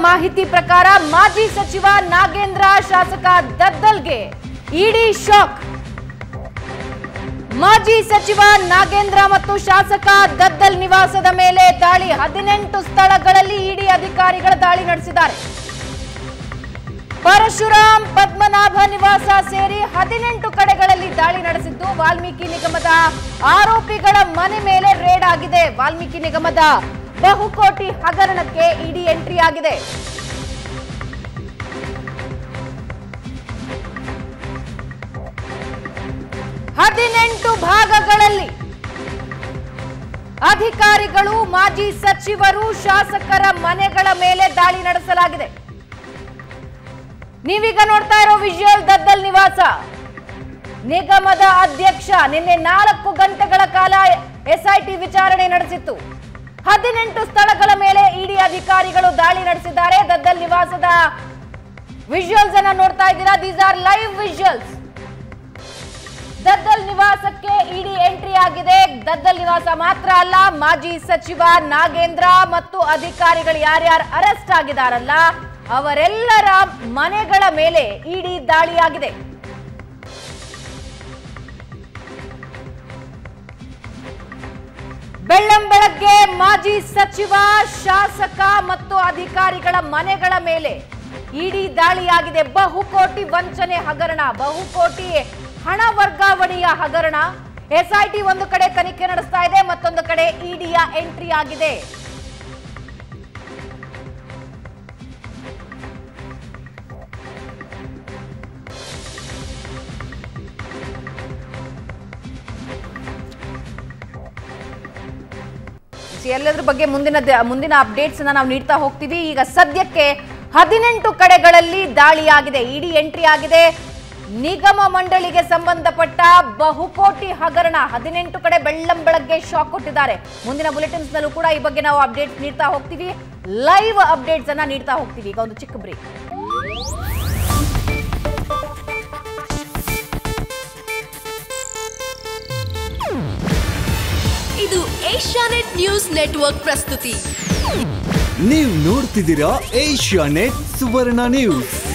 ಮಾಹಿತಿ ಪ್ರಕಾರ ಮಾಜಿ ಸಚಿವ ನಾಗೇಂದ್ರ ಶಾಸಕ ದದ್ದಲ್ಗೆ ಇಡಿ ಶಾಕ್ ಮಾಜಿ ಸಚಿವ ನಾಗೇಂದ್ರ ಮತ್ತು ಶಾಸಕ ದದ್ದಲ್ ನಿವಾಸದ ಮೇಲೆ ದಾಳಿ ಹದಿನೆಂಟು ಸ್ಥಳಗಳಲ್ಲಿ ಇಡಿ ಅಧಿಕಾರಿಗಳ ದಾಳಿ ನಡೆಸಿದ್ದಾರೆ ಪರಶುರಾಮ್ ಪದ್ಮನಾಭ ನಿವಾಸ ಸೇರಿ ಹದಿನೆಂಟು ಕಡೆಗಳಲ್ಲಿ ದಾಳಿ ನಡೆಸಿದ್ದು ವಾಲ್ಮೀಕಿ ನಿಗಮದ ಆರೋಪಿಗಳ ಮನೆ ಮೇಲೆ ರೇಡ್ ಆಗಿದೆ ವಾಲ್ಮೀಕಿ ನಿಗಮದ ಬಹುಕೋಟಿ ಹಗರಣಕ್ಕೆ ಇಡಿ ಎಂಟ್ರಿ ಆಗಿದೆ ಹದಿನೆಂಟು ಭಾಗಗಳಲ್ಲಿ ಅಧಿಕಾರಿಗಳು ಮಾಜಿ ಸಚಿವರು ಶಾಸಕರ ಮನೆಗಳ ಮೇಲೆ ದಾಳಿ ನಡೆಸಲಾಗಿದೆ ನೀವೀಗ ನೋಡ್ತಾ ಇರೋ ವಿಜುವಲ್ ದದ್ದಲ್ ನಿವಾಸ ನಿಗಮದ ಅಧ್ಯಕ್ಷ ನಿನ್ನೆ ನಾಲ್ಕು ಗಂಟೆಗಳ ಕಾಲ ಎಸ್ಐಟಿ ವಿಚಾರಣೆ ನಡೆಸಿತ್ತು ಹದಿನೆಂಟು ಸ್ಥಳಗಳ ಮೇಲೆ ಇಡಿ ಅಧಿಕಾರಿಗಳು ದಾಳಿ ನಡೆಸಿದ್ದಾರೆ ದದ್ದಲ್ ನಿವಾಸದ ವಿಜುವಲ್ಸ್ ಅನ್ನ ನೋಡ್ತಾ ಇದ್ದೀರಾ these are live visuals Daddal ನಿವಾಸಕ್ಕೆ ಇಡಿ ಎಂಟ್ರಿ ಆಗಿದೆ ದದ್ದಲ್ ನಿವಾಸ ಮಾತ್ರ ಅಲ್ಲ ಮಾಜಿ ಸಚಿವ ನಾಗೇಂದ್ರ ಮತ್ತು ಅಧಿಕಾರಿಗಳು ಯಾರ್ಯಾರು ಅರೆಸ್ಟ್ ಆಗಿದಾರಲ್ಲ ಅವರೆಲ್ಲರ ಮನೆಗಳ ಮೇಲೆ ಇಡಿ ದಾಳಿಯಾಗಿದೆ ಬೆಳ್ಳಂಬೆಳಗ್ಗೆ ಮಾಜಿ ಸಚಿವ ಶಾಸಕ ಮತ್ತು ಅಧಿಕಾರಿಗಳ ಮನೆಗಳ ಮೇಲೆ ಇಡಿ ದಾಳಿಯಾಗಿದೆ ಬಹುಕೋಟಿ ವಂಚನೆ ಹಗರಣ ಬಹುಕೋಟಿ ಹಣ ವರ್ಗಾವಣೆಯ ಹಗರಣ ಎಸ್ಐಟಿ ಒಂದು ಕಡೆ ತನಿಖೆ ನಡೆಸ್ತಾ ಇದೆ ಮತ್ತೊಂದು ಕಡೆ ಇಡಿಯ ಎಂಟ್ರಿ ಆಗಿದೆ ಎಲ್ಲದ್ರ ಬಗ್ಗೆ ಮುಂದಿನ ದ- ಮುಂದಿನ ಅಪ್ಡೇಟ್ಸ್ ನಾವು ನೀಡ್ತಾ ಹೋಗ್ತೀವಿ ಈಗ ಸದ್ಯಕ್ಕೆ ಹದಿನೆಂಟು ಕಡೆಗಳಲ್ಲಿ ದಾಳಿಯಾಗಿದೆ ಇಡಿ ಎಂಟ್ರಿ ಆಗಿದೆ ನಿಗಮ ಮಂಡಳಿಗೆ ಸಂಬಂಧಪಟ್ಟ ಬಹುಕೋಟಿ ಹಗರಣ ಹದಿನೆಂಟು ಕಡೆ ಬೆಳ್ಳಂ ಬೆಳಗ್ಗೆ ಶಾಕ್ ಕೊಟ್ಟಿದ್ದಾರೆ ಮುಂದಿನ ಬುಲೆಟಿನ್ಸ್ ನಲ್ಲೂ ಕೂಡ ಈ ಬಗ್ಗೆ ನಾವು ಅಪ್ಡೇಟ್ಸ್ ನೀಡ್ತಾ ಹೋಗ್ತೀವಿ ಲೈವ್ ಅಪ್ಡೇಟ್ಸ್ ಅನ್ನ ನೀಡ್ತಾ ಹೋಗ್ತೀವಿ ಈಗ ಒಂದು ಚಿಕ್ಕ ಬ್ರೇಕ್ ಇದು ಏಷ್ಯಾನೆಟ್ ನ್ಯೂಸ್ ನೆಟ್ವರ್ಕ್ ಪ್ರಸ್ತುತಿ ನೀವು ನೋಡ್ತಿದ್ದೀರಾ ಏಷ್ಯಾ ನೆಟ್ ಸುವರ್ಣ ನ್ಯೂಸ್